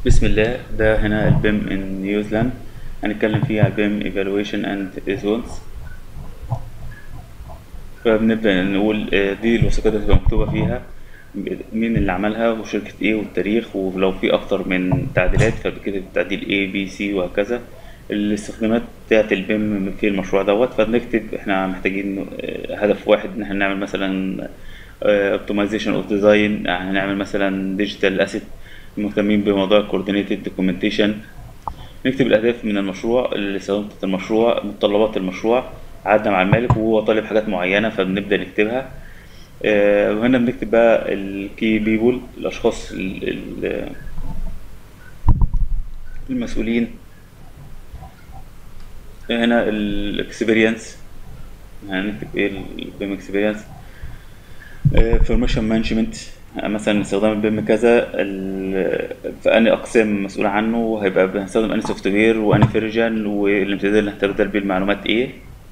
بسم الله ده هنا البيم ان نيوزيلاند هنتكلم فيه على البيم ايفالويشن اند ريزولتس فبنبدأ نقول آه، دي الوثيقة اللي هتبقى مكتوبة فيها مين اللي عملها وشركة ايه والتاريخ ولو في أكتر من تعديلات فبكده تعديل A B C وهكذا الاستخدامات بتاعة البيم في المشروع دوت فبنكتب احنا محتاجين آه، هدف واحد ان احنا نعمل مثلا اوبتمايزيشن اوف ديزاين هنعمل مثلا ديجيتال اسيت مهتمين بموضوع الكوردينيتد دوكيومنتيشن نكتب الأهداف من المشروع الاستخدامات بتاعت المشروع متطلبات المشروع عدى مع المالك وهو طالب حاجات معينة فبنبدأ نكتبها آه، وهنا بنكتب بقى الكي بيبول الأشخاص ال- ال- المسؤولين هنا الاكسبيرينس هنكتب ايه البيم اكسبيرينس انفورميشن مانجمنت مثلا استخدام البيم كذا ال- في انهي اقسام مسؤول عنه وهيبقى بنستخدم انهي سوفت وير وانهي فيرجن والامتداد اللي هتبدل بيه المعلومات ايه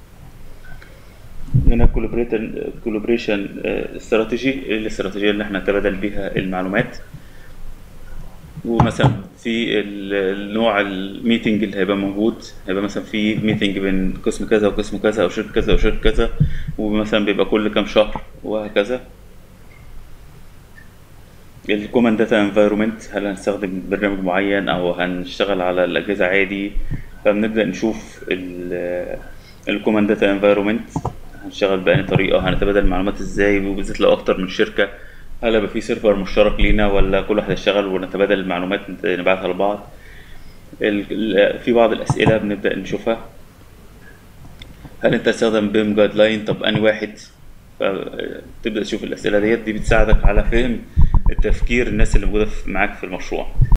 هنا كولابريشن استراتيجي ايه الاستراتيجيه اللي احنا نتبادل بيها المعلومات ومثلا في ال- النوع الميتنج اللي هيبقى موجود هيبقى مثلا في ميتنج بين قسم كذا وقسم كذا او شركه كذا وشركه كذا ومثلا بيبقى كل كام شهر وهكذا الكومن داتا انفايرومنت هل هنستخدم برنامج معين او هنشتغل على الاجهزه عادي فبنبدا نشوف الكومن داتا انفايرومنت هنشتغل بأنهي طريقه هنتبادل المعلومات ازاي وبالذات لو اكتر من شركه هل هيبقى في سيرفر مشترك لينا ولا كل واحد يشتغل ونتبادل المعلومات نبعتها لبعض ال- ال- في بعض الاسئله بنبدا نشوفها هل انت تستخدم بيم جايد لاين طب انهي واحد تبدا تشوف الاسئله ديت دي بتساعدك على فهم التفكير الناس اللي موجوده في- معاك في المشروع